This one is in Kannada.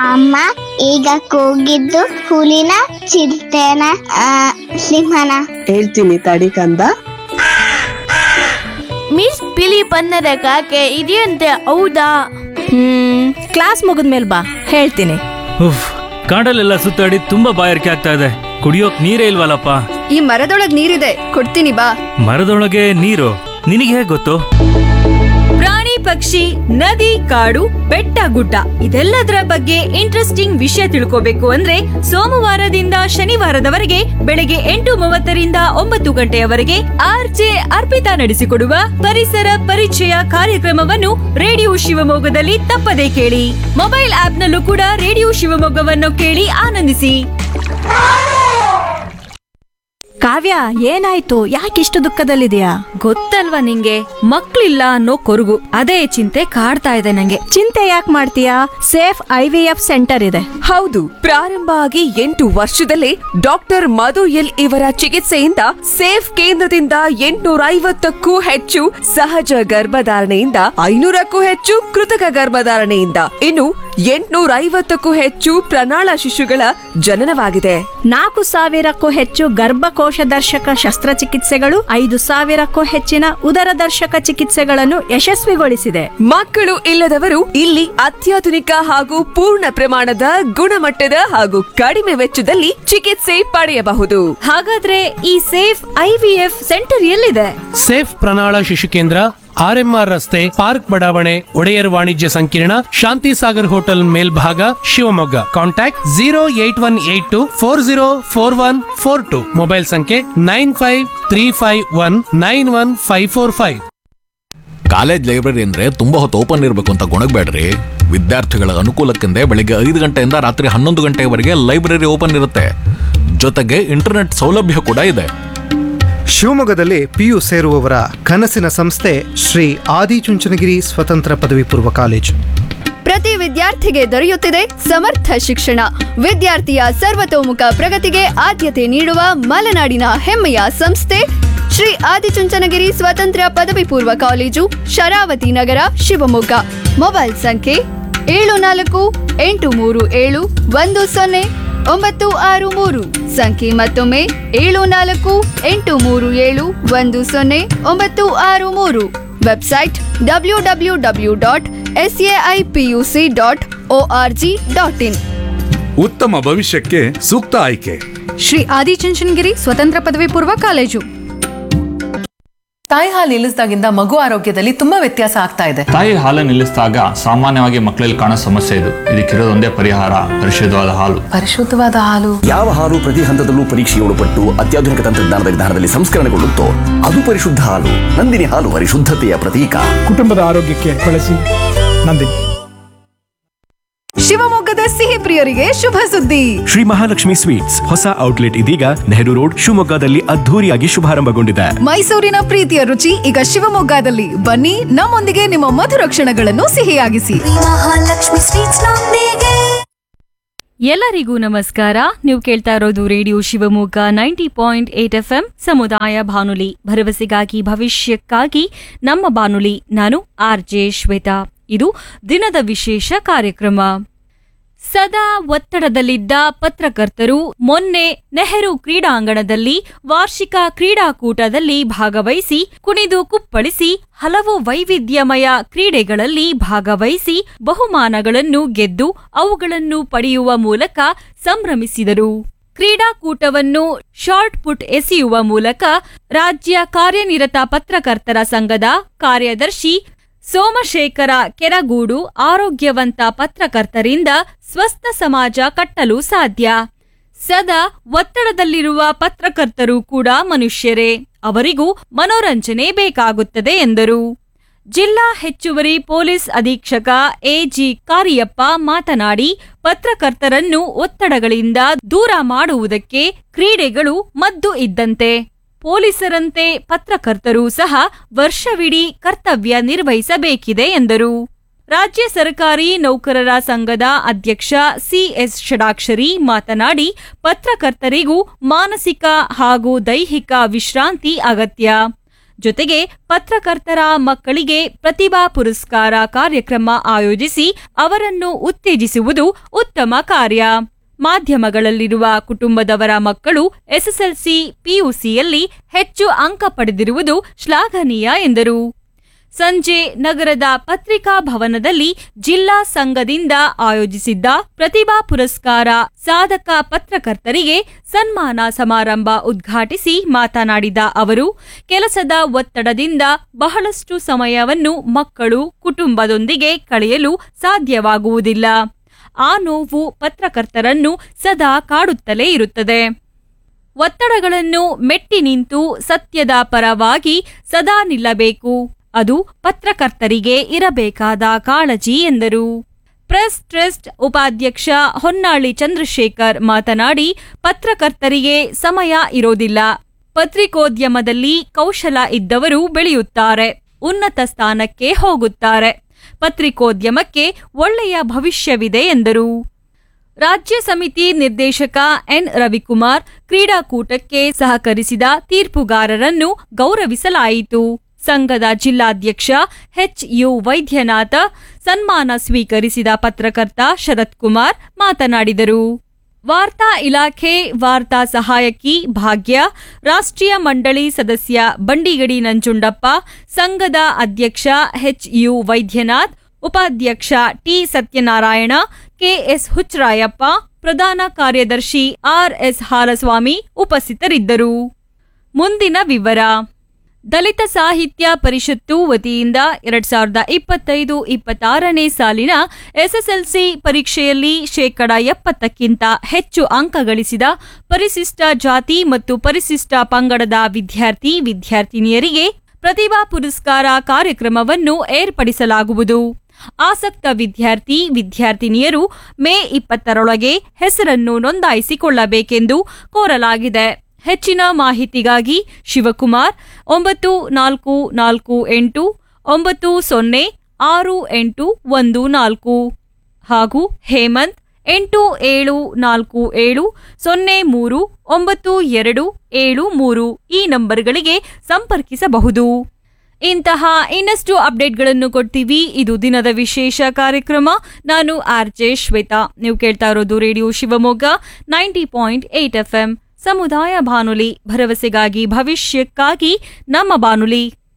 ಅಮ್ಮ ಈಗ ಕೂಗಿದ್ದು ಹುಲಿನ ಚಿರತೆನ ಆ, ಸಿಂಹನ ಹೇಳ್ತೀನಿ ತಡಿ ಕಂದ ಮಿಸ್ ಬಿಳಿ ಬಣ್ಣದ ಕಾಗೆ ಇದೆಯಂತೆ ಹೌದಾ ಹ್ಮ್ ಕ್ಲಾಸ್ ಮುಗಿದ್ಮೇಲೆ ಬಾ ಹೇಳ್ತೀನಿ ಉಫ್ ಕಾಡಲ್ಲೆಲ್ಲ ಸುತ್ತಾಡಿ ತುಂಬಾ ಬಾಯಾರಿಕೆ ಆಗ್ತಾ ಇದೆ ಕುಡಿಯೋಕ್ ನೀರೇ ಇಲ್ವಲ್ಲಪ್ಪ ಈ ಮರದೊಳಗ್ ನೀರಿದೆ ಕೊಡ್ತೀನಿ ಬಾ ಮರದೊಳಗೆ ನೀರು ನಿನಗೆ ಹೇಗ್ ಗೊತ್ತು ಪ್ರಾಣಿ ಪಕ್ಷಿ ನದಿ ಕಾಡು ಬೆಟ್ಟ ಗುಡ್ಡ ಇದೆಲ್ಲದರ ಬಗ್ಗೆ ಇಂಟ್ರೆಸ್ಟಿಂಗ್ ವಿಷಯ ತಿಳ್ಕೋಬೇಕು ಅಂದ್ರೆ ಸೋಮವಾರದಿಂದ ಶನಿವಾರದವರೆಗೆ ಬೆಳಗ್ಗೆ ಎಂಟು ಮೂವತ್ತರಿಂದ ಒಂಬತ್ತು ಗಂಟೆಯವರೆಗೆ ಆರ್ಜೆ ಅರ್ಪಿತಾ ನಡೆಸಿಕೊಡುವ ಪರಿಸರ ಪರಿಚಯ ಕಾರ್ಯಕ್ರಮವನ್ನು ರೇಡಿಯೋ ಶಿವಮೊಗ್ಗದಲ್ಲಿ ತಪ್ಪದೇ ಕೇಳಿ ಮೊಬೈಲ್ ಆಪ್ನಲ್ಲೂ ಕೂಡ ರೇಡಿಯೋ ಶಿವಮೊಗ್ಗವನ್ನು ಕೇಳಿ ಆನಂದಿಸಿ ಕಾವ್ಯ ಏನಾಯ್ತು ಯಾಕಿಷ್ಟು ದುಃಖದಲ್ಲಿದೆಯಾ ಗೊತ್ತಲ್ವಾ ನಿಂಗೆ ಮಕ್ಳಿಲ್ಲ ಅನ್ನೋ ಕೊರಗು ಅದೇ ಚಿಂತೆ ಕಾಡ್ತಾ ಇದೆ ನಂಗೆ ಚಿಂತೆ ಯಾಕೆ ಮಾಡ್ತೀಯಾ safe I V F centre ಇದೆ ಹೌದು ಪ್ರಾರಂಭ ಆಗಿ ಎಂಟು ವರ್ಷದಲ್ಲೇ ಡಾಕ್ಟರ್ ಮಧು ಎಲ್ ಇವರ ಚಿಕಿತ್ಸೆಯಿಂದ ಸೇಫ್ ಕೇಂದ್ರದಿಂದ ಎಂಟುನೂರ ಐವತ್ತಕ್ಕೂ ಹೆಚ್ಚು ಸಹಜ ಗರ್ಭಧಾರಣೆಯಿಂದ ಐನೂರಕ್ಕೂ ಹೆಚ್ಚು ಕೃತಕ ಗರ್ಭಧಾರಣೆಯಿಂದ ಇನ್ನು ಎಂಟುನೂರ ಐವತ್ತಕ್ಕೂ ಹೆಚ್ಚು ಪ್ರಣಾಳ ಶಿಶುಗಳ ಜನನವಾಗಿದೆ ನಾಲ್ಕು ಸಾವಿರಕ್ಕೂ ಹೆಚ್ಚು ಗರ್ಭಕೋಶ ದರ್ಶಕ ಶಸ್ತ್ರಚಿಕಿತ್ಸೆಗಳು ಐದು ಸಾವಿರಕ್ಕೂ ಹೆಚ್ಚಿನ ಉದರ ದರ್ಶಕ ಚಿಕಿತ್ಸೆಗಳನ್ನು ಯಶಸ್ವಿಗೊಳಿಸಿದೆ ಮಕ್ಕಳು ಇಲ್ಲದವರು ಇಲ್ಲಿ ಅತ್ಯಾಧುನಿಕ ಹಾಗೂ ಪೂರ್ಣ ಪ್ರಮಾಣದ ಗುಣಮಟ್ಟದ ಹಾಗೂ ಕಡಿಮೆ ವೆಚ್ಚದಲ್ಲಿ ಚಿಕಿತ್ಸೆ ಪಡೆಯಬಹುದು ಹಾಗಾದ್ರೆ ಈ ಸೇಫ್ ಐವಿಎಫ್ ಸೆಂಟರ್ ಎಲ್ಲಿದೆ ಸೇಫ್ ಪ್ರಣಾಳ ಶಿಶು ಕೇಂದ್ರ ಆರ್ಎಂಆರ್ ರಸ್ತೆ ಪಾರ್ಕ್ ಬಡಾವಣೆ ಒಡೆಯರ್ ವಾಣಿಜ್ಯ ಸಂಕೀರ್ಣ ಶಾಂತಿ ಸಾಗರ್ ಹೋಟೆಲ್ ಮೇಲ್ಭಾಗ Shivamogga contact zero eight one eight two four zero four one four two mobile ಸಂಖ್ಯೆ nine five three five one nine one five four five college library ಅಂದ್ರೆ ತುಂಬಾ ಹೊತ್ತು ಓಪನ್ ಇರಬೇಕು ಅಂತ ಗೊಣಗಬೇಡ್ರಿ ವಿದ್ಯಾರ್ಥಿಗಳ ಅನುಕೂಲಕ್ಕೆಂದೇ ಬೆಳಿಗ್ಗೆ ಐದು ಗಂಟೆಯಿಂದ ರಾತ್ರಿ ಹನ್ನೊಂದು ಗಂಟೆಯವರೆಗೆ ಲೈಬ್ರರಿ ಓಪನ್ ಇರುತ್ತೆ ಜೊತೆಗೆ ಇಂಟರ್ನೆಟ್ ಸೌಲಭ್ಯ ಕೂಡ ಇದೆ ಶಿವಮೊಗ್ಗದಲ್ಲಿ ಪಿಯು ಸೇರುವವರ ಕನಸಿನ ಸಂಸ್ಥೆ ಶ್ರೀ ಆದಿಚುಂಚನಗಿರಿ ಸ್ವತಂತ್ರ ಪದವಿ ಪೂರ್ವ ಕಾಲೇಜು ಪ್ರತಿ ವಿದ್ಯಾರ್ಥಿಗೆ ದೊರೆಯುತ್ತಿದೆ ಸಮರ್ಥ ಶಿಕ್ಷಣ ವಿದ್ಯಾರ್ಥಿಯ ಸರ್ವತೋಮುಖ ಪ್ರಗತಿಗೆ ಆದ್ಯತೆ ನೀಡುವ ಮಲೆನಾಡಿನ ಹೆಮ್ಮೆಯ ಸಂಸ್ಥೆ ಶ್ರೀ ಆದಿಚುಂಚನಗಿರಿ ಸ್ವತಂತ್ರ ಪದವಿ ಪೂರ್ವ ಕಾಲೇಜು ಶರಾವತಿ ನಗರ ಶಿವಮೊಗ್ಗ ಮೊಬೈಲ್ ಸಂಖ್ಯೆ ಏಳು ನಾಲ್ಕು ಎಂಟು ಮೂರು ಏಳು ಒಂದು ಸೊನ್ನೆ ಒಂಬತ್ತು ಆರು ಮೂರು ಸಂಖ್ಯೆ ಮತ್ತೊಮ್ಮೆ ಏಳು ನಾಲ್ಕು ಎಂಟು ಮೂರು ಏಳು ಒಂದು ಸೊನ್ನೆ ಒಂಬತ್ತು ಆರು ಮೂರು website W W W dot S A I P U C dot O R G dot in ಉತ್ತಮ ಭವಿಷ್ಯಕ್ಕೆ ಸೂಕ್ತ ಆಯ್ಕೆ ಶ್ರೀ ಆದಿಚುಂಚನಗಿರಿ ಸ್ವತಂತ್ರ ಪದವಿ ಪೂರ್ವ ಕಾಲೇಜು ತಾಯಿ ಹಾಲು ನಿಲ್ಲಿಸಿದಾಗಿಂದ ಮಗು ಆರೋಗ್ಯದಲ್ಲಿ ತುಂಬಾ ವ್ಯತ್ಯಾಸ ಆಗ್ತಾ ಇದೆ ತಾಯಿ ಹಾಲು ನಿಲ್ಲಿಸಿದಾಗ ಸಾಮಾನ್ಯವಾಗಿ ಮಕ್ಕಳಲ್ಲಿ ಕಾಣೋ ಸಮಸ್ಯೆ ಇದು ಇದಕ್ಕಿರೋದೊಂದೇ ಪರಿಹಾರ ಪರಿಶುದ್ಧವಾದ ಹಾಲು ಪರಿಶುದ್ಧವಾದ ಹಾಲು ಯಾವ ಹಾಲು ಪ್ರತಿ ಹಂತದಲ್ಲೂ ಪರೀಕ್ಷೆಗೆ ಒಳಪಟ್ಟು ಅತ್ಯಾಧುನಿಕ ತಂತ್ರಜ್ಞಾನದ ವಿಧಾನದಲ್ಲಿ ಸಂಸ್ಕರಣೆಗೊಳ್ಳುತ್ತೋ ಅದು ಪರಿಶುದ್ಧ ಹಾಲು ನಂದಿನಿ ಹಾಲು ಪರಿಶುದ್ಧತೆಯ ಪ್ರತೀಕ ಕುಟುಂಬದ ಆರೋಗ್ಯಕ್ಕೆ ಬಳಸಿ ನಂದಿನಿ ಶಿವಮೊಗ್ಗದ ಸಿಹಿ ಪ್ರಿಯರಿಗೆ ಶುಭ ಸುದ್ದಿ ಶ್ರೀ ಮಹಾಲಕ್ಷ್ಮಿ ಸ್ವೀಟ್ಸ್ ಹೊಸ ಔಟ್ಲೆಟ್ ಇದೀಗ ನೆಹರು ರೋಡ್ ಶಿವಮೊಗ್ಗದಲ್ಲಿ ಅದ್ಧೂರಿಯಾಗಿ ಶುಭಾರಂಭಗೊಂಡಿದೆ ಮೈಸೂರಿನ ಪ್ರೀತಿಯ ರುಚಿ ಈಗ ಶಿವಮೊಗ್ಗದಲ್ಲಿ ಬನ್ನಿ ನಮ್ಮೊಂದಿಗೆ ನಿಮ್ಮ ಮಧುರ ಕ್ಷಣಗಳನ್ನು ಸಿಹಿಯಾಗಿಸಿ ಮಹಾಲಕ್ಷ್ಮಿ ಸ್ವೀಟ್ಸ್ ಎಲ್ಲರಿಗೂ ನಮಸ್ಕಾರ ನೀವು ಕೇಳ್ತಾ ಇರೋದು radio Shivamogga ninety point eight F M ಸಮುದಾಯ ಬಾನುಲಿ ಭರವಸೆಗಾಗಿ ಭವಿಷ್ಯಕ್ಕಾಗಿ ನಮ್ಮ ಬಾನುಲಿ ನಾನು ಆರ್ ಜೆ ಶ್ವೇತಾ ಇದು ದಿನದ ವಿಶೇಷ ಕಾರ್ಯಕ್ರಮ ಸದಾ ಒತ್ತಡದಲ್ಲಿದ್ದ ಪತ್ರಕರ್ತರು ಮೊನ್ನೆ ನೆಹರು ಕ್ರೀಡಾಂಗಣದಲ್ಲಿ ವಾರ್ಷಿಕ ಕ್ರೀಡಾಕೂಟದಲ್ಲಿ ಭಾಗವಹಿಸಿ ಕುಣಿದು ಕುಪ್ಪಳಿಸಿ ಹಲವು ವೈವಿಧ್ಯಮಯ ಕ್ರೀಡೆಗಳಲ್ಲಿ ಭಾಗವಹಿಸಿ ಬಹುಮಾನಗಳನ್ನು ಗೆದ್ದು ಅವುಗಳನ್ನು ಪಡೆಯುವ ಮೂಲಕ ಸಂಭ್ರಮಿಸಿದರು ಕ್ರೀಡಾಕೂಟವನ್ನು ಶಾರ್ಟ್ ಪುಟ್ ಎಸೆಯುವ ಮೂಲಕ ರಾಜ್ಯ ಕಾರ್ಯನಿರತ ಪತ್ರಕರ್ತರ ಸಂಘದ ಕಾರ್ಯದರ್ಶಿ ಸೋಮಶೇಖರ ಕೆರಗೂಡು ಆರೋಗ್ಯವಂತ ಪತ್ರಕರ್ತರಿಂದ ಸ್ವಸ್ಥ ಸಮಾಜ ಕಟ್ಟಲು ಸಾಧ್ಯ ಸದಾ ಒತ್ತಡದಲ್ಲಿರುವ ಪತ್ರಕರ್ತರು ಕೂಡ ಮನುಷ್ಯರೇ ಅವರಿಗೂ ಮನೋರಂಜನೆ ಬೇಕಾಗುತ್ತದೆ ಎಂದರು ಜಿಲ್ಲಾ ಹೆಚ್ಚುವರಿ ಪೊಲೀಸ್ ಅಧೀಕ್ಷಕ ಎಜಿ ಕಾರಿಯಪ್ಪ ಮಾತನಾಡಿ ಪತ್ರಕರ್ತರನ್ನು ಒತ್ತಡಗಳಿಂದ ದೂರ ಮಾಡುವುದಕ್ಕೆ ಕ್ರೀಡೆಗಳು ಮದ್ದು ಇದ್ದಂತೆ ಪೊಲೀಸರಂತೆ ಪತ್ರಕರ್ತರು ಸಹ ವರ್ಷವಿಡೀ ಕರ್ತವ್ಯ ನಿರ್ವಹಿಸಬೇಕಿದೆ ಎಂದರು ರಾಜ್ಯ ಸರ್ಕಾರಿ ನೌಕರರ ಸಂಘದ ಅಧ್ಯಕ್ಷ ಸಿಎಸ್ ಷಡಾಕ್ಷರಿ ಮಾತನಾಡಿ ಪತ್ರಕರ್ತರಿಗೂ ಮಾನಸಿಕ ಹಾಗೂ ದೈಹಿಕ ವಿಶ್ರಾಂತಿ ಅಗತ್ಯ ಜೊತೆಗೆ ಪತ್ರಕರ್ತರ ಮಕ್ಕಳಿಗೆ ಪ್ರತಿಭಾ ಪುರಸ್ಕಾರ ಕಾರ್ಯಕ್ರಮ ಆಯೋಜಿಸಿ ಅವರನ್ನು ಉತ್ತೇಜಿಸುವುದು ಉತ್ತಮ ಕಾರ್ಯ ಮಾಧ್ಯಮಗಳಲ್ಲಿರುವ ಕುಟುಂಬದವರ ಮಕ್ಕಳು ಎಸ್ಎಸ್ಎಲ್ಸಿ ಪಿಯುಸಿಯಲ್ಲಿ ಹೆಚ್ಚು ಅಂಕ ಪಡೆದಿರುವುದು ಶ್ಲಾಘನೀಯ ಎಂದರು ಸಂಜೆ ನಗರದ ಪತ್ರಿಕಾ ಭವನದಲ್ಲಿ ಜಿಲ್ಲಾ ಸಂಘದಿಂದ ಆಯೋಜಿಸಿದ್ದ ಪ್ರತಿಭಾ ಪುರಸ್ಕಾರ ಸಾಧಕ ಪತ್ರಕರ್ತರಿಗೆ ಸನ್ಮಾನ ಸಮಾರಂಭ ಉದ್ಘಾಟಿಸಿ ಮಾತನಾಡಿದ ಅವರು ಕೆಲಸದ ಒತ್ತಡದಿಂದ ಬಹಳಷ್ಟು ಸಮಯವನ್ನು ಮಕ್ಕಳು ಕುಟುಂಬದೊಂದಿಗೆ ಕಳೆಯಲು ಸಾಧ್ಯವಾಗುವುದಿಲ್ಲ ಆ ನೋವು ಪತ್ರಕರ್ತರನ್ನು ಸದಾ ಕಾಡುತ್ತಲೇ ಇರುತ್ತದೆ ಒತ್ತಡಗಳನ್ನು ಮೆಟ್ಟಿ ನಿಂತು ಸತ್ಯದ ಪರವಾಗಿ ಸದಾ ನಿಲ್ಲಬೇಕು ಅದು ಪತ್ರಕರ್ತರಿಗೆ ಇರಬೇಕಾದ ಕಾಳಜಿ ಎಂದರು ಪ್ರೆಸ್ ಟ್ರಸ್ಟ್ ಉಪಾಧ್ಯಕ್ಷ ಹೊನ್ನಾಳಿ ಚಂದ್ರಶೇಖರ್ ಮಾತನಾಡಿ ಪತ್ರಕರ್ತರಿಗೆ ಸಮಯ ಇರೋದಿಲ್ಲ ಪತ್ರಿಕೋದ್ಯಮದಲ್ಲಿ ಕೌಶಲ ಇದ್ದವರು ಬೆಳೆಯುತ್ತಾರೆ ಉನ್ನತ ಸ್ಥಾನಕ್ಕೆ ಹೋಗುತ್ತಾರೆ ಪತ್ರಿಕೋದ್ಯಮಕ್ಕೆ ಒಳ್ಳೆಯ ಭವಿಷ್ಯವಿದೆ ಎಂದರು ರಾಜ್ಯ ಸಮಿತಿ ನಿರ್ದೇಶಕ ಎನ್ ರವಿಕುಮಾರ್ ಕ್ರೀಡಾಕೂಟಕ್ಕೆ ಸಹಕರಿಸಿದ ತೀರ್ಪುಗಾರರನ್ನು ಗೌರವಿಸಲಾಯಿತು ಸಂಘದ ಜಿಲ್ಲಾಧ್ಯಕ್ಷ ಎಚ್ ಯು ವೈದ್ಯನಾಥ ಸನ್ಮಾನ ಸ್ವೀಕರಿಸಿದ ಪತ್ರಕರ್ತ ಶರತ್ ಕುಮಾರ್ ಮಾತನಾಡಿದರು ವಾರ್ತಾ ಇಲಾಖೆ ವಾರ್ತಾ ಸಹಾಯಕಿ ಭಾಗ್ಯ ರಾಷ್ಟ್ರೀಯ ಮಂಡಳಿ ಸದಸ್ಯ ಬಂಡಿಗಡಿ ನಂಜುಂಡಪ್ಪ ಸಂಘದ ಅಧ್ಯಕ್ಷ ಎಚ್ ಯು ವೈದ್ಯನಾಥ್ ಉಪಾಧ್ಯಕ್ಷ ಟಿ ಸತ್ಯನಾರಾಯಣ ಕೆಎಸ್ ಹುಚ್ಚರಾಯಪ್ಪ ಪ್ರಧಾನ ಕಾರ್ಯದರ್ಶಿ ಆರ್ಎಸ್ ಹಾಲಸ್ವಾಮಿ ಉಪಸ್ಥಿತರಿದ್ದರು ಮುಂದಿನ ವಿವರ ದಲಿತ ಸಾಹಿತ್ಯ ಪರಿಷತ್ತು ವತಿಯಿಂದ ಎರಡ್ ಸಾವಿರದ ಇಪ್ಪತ್ತೈದು ಇಪ್ಪತ್ತಾರನೇ ಸಾಲಿನ ಎಸ್ಎಸ್ಎಲ್ಸಿ ಪರೀಕ್ಷೆಯಲ್ಲಿ ಶೇಕಡ ಎಪ್ಪತ್ತಕ್ಕಿಂತ ಹೆಚ್ಚು ಅಂಕ ಗಳಿಸಿದ ಪರಿಶಿಷ್ಟ ಜಾತಿ ಮತ್ತು ಪರಿಶಿಷ್ಟ ಪಂಗಡದ ವಿದ್ಯಾರ್ಥಿ ವಿದ್ಯಾರ್ಥಿನಿಯರಿಗೆ ಪ್ರತಿಭಾ ಪುರಸ್ಕಾರ ಕಾರ್ಯಕ್ರಮವನ್ನು ಏರ್ಪಡಿಸಲಾಗುವುದು ಆಸಕ್ತ ವಿದ್ಯಾರ್ಥಿ ವಿದ್ಯಾರ್ಥಿನಿಯರು ಮೇ ಇಪ್ಪತ್ತರೊಳಗೆ ಹೆಸರನ್ನು ನೋಂದಾಯಿಸಿಕೊಳ್ಳಬೇಕೆಂದು ಕೋರಲಾಗಿದೆ ಹೆಚ್ಚಿನ ಮಾಹಿತಿಗಾಗಿ ಶಿವಕುಮಾರ್ ಒಂಬತ್ತು ನಾಲ್ಕು ನಾಲ್ಕು ಎಂಟು ಒಂಬತ್ತು ಸೊನ್ನೆ ಆರು ಎಂಟು ಒಂದು ನಾಲ್ಕು ಹಾಗೂ ಹೇಮಂತ್ ಎಂಟು ಏಳು ನಾಲ್ಕು ಏಳು ಸೊನ್ನೆ ಮೂರು ಒಂಬತ್ತು ಎರಡು ಏಳು ಮೂರು ಈ ನಂಬರ್ಗಳಿಗೆ ಸಂಪರ್ಕಿಸಬಹುದು ಇಂತಹ ಇನ್ನಷ್ಟು ಅಪ್ಡೇಟ್ಗಳನ್ನು ಕೊಡ್ತೀವಿ ಇದು ದಿನದ ವಿಶೇಷ ಕಾರ್ಯಕ್ರಮ ನಾನು ಆರ್ ಜೆ ಶ್ವೇತಾ ನೀವು ಕೇಳ್ತಾ ಇರೋದು radio Shivamogga ninety point eight F ಸಮುದಾಯ ಬಾನುಲಿ ಭರವಸೆಗಾಗಿ ಭವಿಷ್ಯಕ್ಕಾಗಿ ನಮ್ಮ ಬಾನುಲಿ